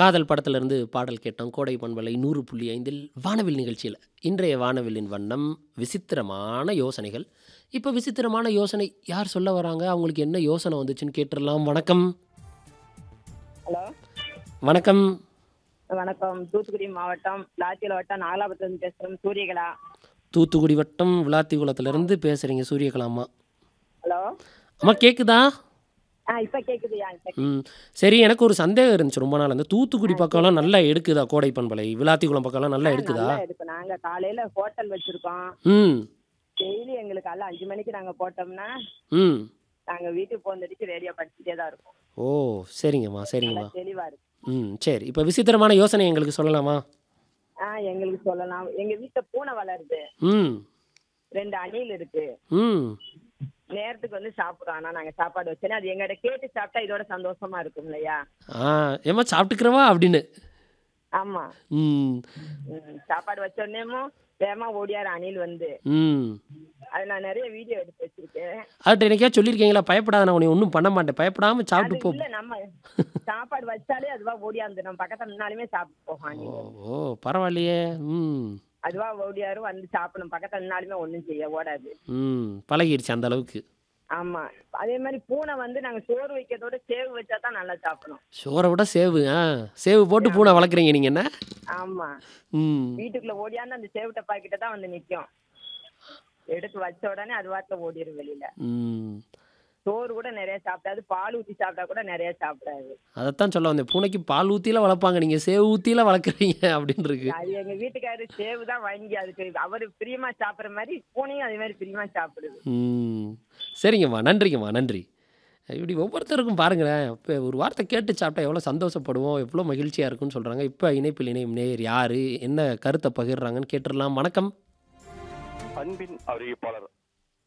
காதல் படத்திலிருந்து பாடல் கேட்டோம் கோடை பண்பலை நூறு புள்ளி ஐந்தில் வானவில் நிகழ்ச்சியில் இன்றைய வானவில்லின் வண்ணம் விசித்திரமான யோசனைகள் இப்போ விசித்திரமான யோசனை யார் சொல்ல வராங்க அவங்களுக்கு என்ன யோசனை வந்துச்சுன்னு கேட்டுடலாம் வணக்கம் ஹலோ வணக்கம் வணக்கம் தூத்துக்குடி மாவட்டம் லாத்தியில் வட்டம் நாகலாபுரத்துலேருந்து பேசுகிறோம் சூரியகலா தூத்துக்குடி வட்டம் விளாத்திகுளத்துலேருந்து பேசுகிறீங்க சூரியகலாமா ஹலோ அம்மா கேட்குதா ஆ இப்போ கேட்குதுயா இப்போ ம் சரி எனக்கு ஒரு சந்தேகம் இருந்துச்சு ரொம்ப நாள் அந்த தூத்துக்குடி பக்கம்லாம் நல்லா எடுக்குதா கோடை பண்பலை விளாத்திகுளம் பக்கம்லாம் நல்லா எடுக்குதா நல்லா இருக்கும் நாங்கள் காலையில் ஹோட்டல் வச்சுருக்கோம் ம் டெய்லி எங்களுக்கு காலைல அஞ்சு மணிக்கு நாங்கள் போட்டோம்னா ம் நாங்கள் வீட்டுக்கு போனதுக்கு ரேடியோ படிச்சுட்டே தான் இருக்கோம் ஓ சரிங்கம்மா சரிங்கம்மா நல்லா தெளிவாக இருக்கும் ம் சரி இப்போ விசித்திரமான யோசனை எங்களுக்கு சொல்லலாமா ஆ எங்களுக்கு சொல்லலாம் எங்கள் வீட்டில் பூனை வளருது ம் ரெண்டு அணில் இருக்கு ம் நேரத்துக்கு வந்து சாப்பிடுறோம் ஆனால் நாங்கள் சாப்பாடு வச்சோன்னா அது எங்கிட்ட கேட்டு சாப்பிட்டா இதோட சந்தோஷமா இருக்கும் இல்லையா ஆ ஏம்மா சாப்பிட்டுக்கிறவா அப்படின்னு ஆமாம் ம் ம், சாப்பாடு வச்சோடனேமும் வேகமா ஓடியாரு அணில் வந்து ம் அது நான் நிறைய வீடியோ எடுத்து வச்சிருக்கேன் அவர்கிட்ட எனக்கே சொல்லியிருக்கீங்களா பயப்படாத நான் உன்னை ஒன்றும் பண்ண மாட்டேன் பயப்படாமல் அது சாப்பிட்டு போ இல்ல நம்ம சாப்பாடு வச்சாலே அதுவா ஓடியாந்து நம்ம பக்கத்துல நின்னாலுமே சாப்பிட்டு போகும் ஓ அணில் ஓ பரவாயில்லையே ம் அதுவா ஓடியாரு வந்து சாப்பிடும் பக்கத்துல நின்னாலுமே ஒண்ணும் செய்ய ஓடாது ம் பழகிடுச்சு அந்த அளவுக்கு ஆமா அதே மாதிரி பூனை வந்து நாங்க சோறு வைக்கிறதோட சேவு வச்சா தான் நல்லா சாப்பிடும் சோறை விட சேவு ஆ சேவு போட்டு பூனை வளர்க்குறீங்க நீங்கள் என்ன ஆமா ம் வீட்டுக்குள்ள ஓடியாந்து அந்த சேவு டப்பா கிட்ட தான் வந்து நிக்கும் எடுத்து வச்ச உடனே அது வாட்டில் ஓடிடும் வெளியில ம் சோறு கூட நிறைய சாப்பிடாது பால் ஊத்தி சாப்பிட்டா கூட நிறைய சாப்பிடாது அதைத்தான் சொல்ல வந்தேன் பூனைக்கு பால் ஊற்றியில் வளர்ப்பாங்க நீங்கள் சேவு ஊற்றியில் வளர்க்குறீங்க அப்படின்னு இருக்கு அது எங்க வீட்டுக்காரரு சேவு தான் வாங்கி அதுக்கு அவரு பிரியமா சாப்பிடுற மாதிரி பூனையும் அதே மாதிரி பிரியமா சாப்பிடுது ம் சரிங்கம்மா நன்றிங்கம்மா நன்றி இப்படி ஒவ்வொருத்தருக்கும் பாருங்களேன் இப்போ ஒரு வார்த்தை கேட்டு சாப்பிட்டா எவ்வளோ சந்தோஷப்படுவோம் எவ்வளோ மகிழ்ச்சியாக இருக்கும்னு சொல்கிறாங்க இப்போ இணைப்பில் இணையும் நேயர் யார் என்ன கருத்தை பகிர்றாங்கன்னு கேட்டுடலாம் வணக்கம் அன்பின் அறிவிப்பாளர்